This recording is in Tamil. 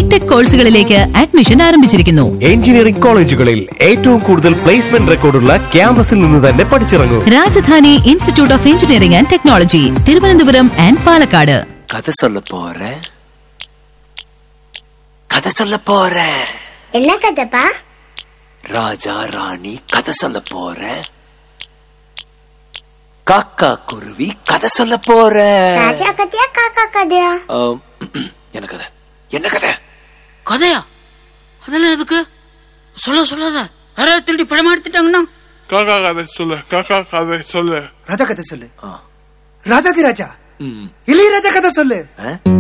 ബിടെക് കോഴ്സുകളിലേക്ക് അഡ്മിഷൻ ആരംഭിച്ചിരിക്കുന്നു എഞ്ചിനീയറിംഗ് കോളേജുകളിൽ ഏറ്റവും കൂടുതൽ പ്ലേസ്മെന്റ് റെക്കോർഡുള്ള ക്യാമ്പസിൽ നിന്ന് തന്നെ പഠിച്ചിറങ്ങൂ Rajadhani institute of engineering and technology Thiruvananthapuram and Palakkad கதை சொல்ல போறேன் கதை சொல்ல போறேன் என்ன கதைப்பா ராஜா ராணி கதை சொல்ல போறேன் காக்கா குருவி கதை சொல்ல போறேன் ராஜா கதையா காக்கா கதையா ஆம், என்ன கதை என்ன கதை கதையா அதெல்லாம் எதுக்கு சொல்ல சொல்லாத யாராவது திருடி படம் எடுத்துட்டாங்கன்னா காக்கா கதை சொல்லு காக்கா கதை சொல்லு ராஜா கதை சொல்லு ராஜாதி ராஜா இளையராஜா கதை சொல்லு ஆ?